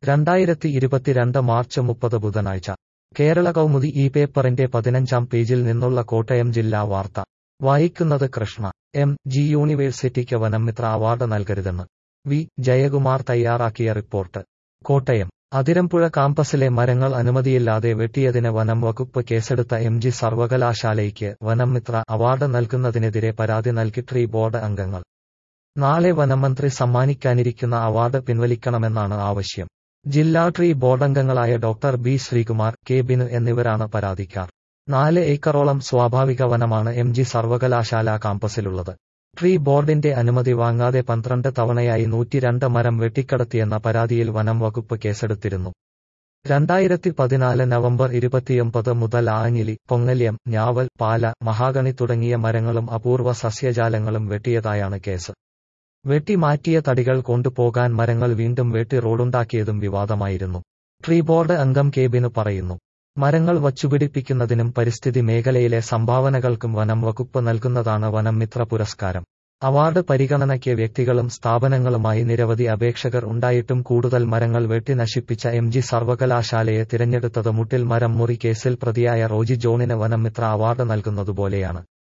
രണ്ടായിരത്തി ഇരുപത്തിരണ്ട് മാർച്ച് മുപ്പത് ബുധനാഴ്ച കേരള കൗമുദി ഈ പേപ്പറിന്റെ പതിനഞ്ചാം പേജിൽ നിന്നുള്ള കോട്ടയം ജില്ലാ വാർത്ത വായിക്കുന്നത് കൃഷ്ണ എം ജി യൂണിവേഴ്സിറ്റിക്ക് വനംമിത്ര അവാർഡ് നൽകരുതെന്ന് വി ജയകുമാർ തയ്യാറാക്കിയ റിപ്പോർട്ട് കോട്ടയം അതിരമ്പുഴ കാമ്പസിലെ മരങ്ങൾ അനുമതിയില്ലാതെ വെട്ടിയതിന് വനം വകുപ്പ് കേസെടുത്ത എം ജി സർവകലാശാലയ്ക്ക് വനംമിത്ര അവാർഡ് നൽകുന്നതിനെതിരെ പരാതി നൽകി ട്രീ ബോർഡ് അംഗങ്ങൾ നാളെ വനമന്ത്രി സമ്മാനിക്കാനിരിക്കുന്ന അവാർഡ് പിൻവലിക്കണമെന്നാണ് ആവശ്യം ജില്ലാ ട്രീ ബോർഡംഗങ്ങളായ doctor B Sreekumar K Binu എന്നിവരാണ് പരാതിക്കാർ നാല് ഏക്കറോളം സ്വാഭാവിക വനമാണ് എം ജി സർവകലാശാല കാമ്പസിലുള്ളത് ട്രീ ബോർഡിന്റെ അനുമതി വാങ്ങാതെ പന്ത്രണ്ട് തവണയായി നൂറ്റിരണ്ട് മരം വെട്ടിക്കടത്തിയെന്ന പരാതിയിൽ വനം വകുപ്പ് കേസെടുത്തിരുന്നു രണ്ടായിരത്തി പതിനാല് നവംബർ ഇരുപത്തിയൊമ്പത് മുതൽ ആഞ്ഞിലി പൊങ്ങല്യം ഞാവൽ പാല മഹാഗണി തുടങ്ങിയ മരങ്ങളും അപൂർവ സസ്യജാലങ്ങളും വെട്ടിയതായാണ് കേസ് വെട്ടി മാറ്റിയ തടികൾ കൊണ്ടുപോകാൻ മരങ്ങൾ വീണ്ടും വെട്ടി റോഡുണ്ടാക്കിയതും വിവാദമായിരുന്നു ട്രീ ബോർഡ് അംഗം കേബിനു പറയുന്നു മരങ്ങൾ വച്ചുപിടിപ്പിക്കുന്നതിനും പരിസ്ഥിതി മേഖലയിലെ സംഭാവനകൾക്കും വനം വകുപ്പ് നൽകുന്നതാണ് വനം മിത്ര പുരസ്കാരം അവാർഡ് പരിഗണനയ്ക്ക് വ്യക്തികളും സ്ഥാപനങ്ങളുമായി നിരവധി അപേക്ഷകർ ഉണ്ടായിട്ടും കൂടുതൽ മരങ്ങൾ വെട്ടി നശിപ്പിച്ച എം ജി സർവകലാശാലയെ തിരഞ്ഞെടുത്തത് മുട്ടിൽ മരം മുറി കേസിൽ പ്രതിയായ റോജി ജോണിന് വനം മിത്ര അവാർഡ് നൽകുന്നതുപോലെയാണ്